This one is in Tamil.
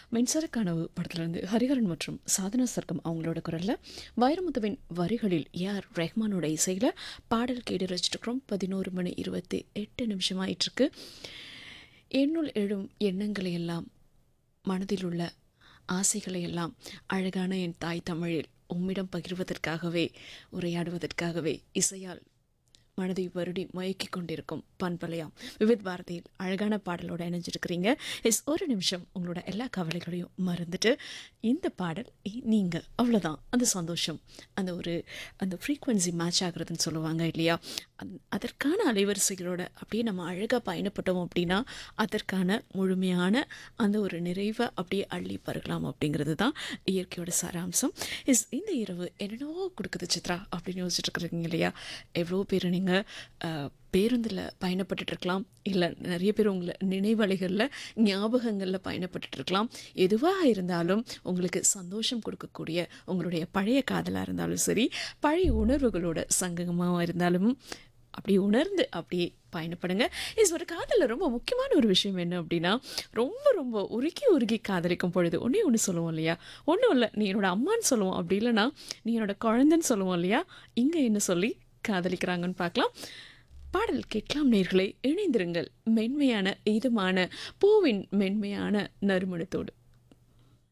மின்சார கனவு படத்துலேருந்து ஹரிஹரன் மற்றும் சாதனா சர்க்கம் அவங்களோட குரலில் வைரமுத்துவின் வரிகளில் ஏஆர் ரெஹ்மானோட இசையில் பாடல் கேட்டு ரசிச்சிருக்கிறோம் பதினோரு மணி இருபத்தி எட்டு நிமிஷம் ஆயிட்டிருக்கு என்னுள் எழும் எண்ணங்களை எல்லாம் மனதில் உள்ள ஆசைகளை எல்லாம் அழகான என் தாய் தமிழில் உம்மிடம் பகிர்வதற்காகவே உரையாடுவதற்காகவே இசையால் மனதை வருடி மயக்கிக் கொண்டிருக்கும் பண்பலையாம் விவித் பாரதியில் அழகான பாடலோட இணைஞ்சிருக்கிறீங்க எஸ் ஒரு நிமிஷம் உங்களோட எல்லா கவலைகளையும் மறந்துட்டு இந்த பாடல் இ- நீங்க அவ்வளோதான் அந்த சந்தோஷம் அந்த ஒரு அந்த ஃப்ரீக்வன்சி மேட்ச் ஆகுறதுன்னு சொல்லுவாங்க இல்லையா அந்- அதற்கான அலைவரிசைகளோட அப்படியே நம்ம அழகாக பயணப்பட்டோம் அப்படின்னா அதற்கான முழுமையான அந்த ஒரு நிறைவை அப்படியே அள்ளி பருகலாம் அப்படிங்கிறது தான் இயற்கையோட சாராம்சம் இஸ் இந்த இரவு என்னென்னவோ கொடுக்குது சித்ரா அப்படின்னு யோசிச்சுட்டு இருக்கிறீங்க இல்லையா எவ்வளோ பேர் நீங்கள் பேருந்தில் பயணப்பட்டுட்டு இருக்கலாம் இல்லை நிறைய பேர் உங்களை நினைவலைகளில் ஞாபகங்களில் பயணப்பட்டுட்டு இருக்கலாம் எதுவாக இருந்தாலும் உங்களுக்கு சந்தோஷம் கொடுக்கக்கூடிய உங்களுடைய பழைய காதலாக இருந்தாலும் சரி பழைய உணர்வுகளோட சங்கமாக இருந்தாலும் அப்படி உணர்ந்து அப்படியே பயணப்படுங்க இஸ் ஒரு காதலில் ரொம்ப முக்கியமான ஒரு விஷயம் என்ன அப்படின்னா ரொம்ப ரொம்ப உருகி உருகி காதலிக்கும் பொழுது ஒன்றே ஒன்று சொல்லுவோம் இல்லையா ஒன்றும் இல்லை நீ என்னோட அம்மான்னு சொல்லுவோம் அப்படி இல்லைன்னா நீ என்னோட குழந்தைன்னு சொல்லுவோம் இல்லையா இங்கே என்ன சொல்லி காதலிக்கிறாங்கன்னு பார்க்கலாம் பாடல் கேட்கலாம் நேர்களை இணைந்திருங்கள் மென்மையான இதமான பூவின் மென்மையான நறுமணத்தோடு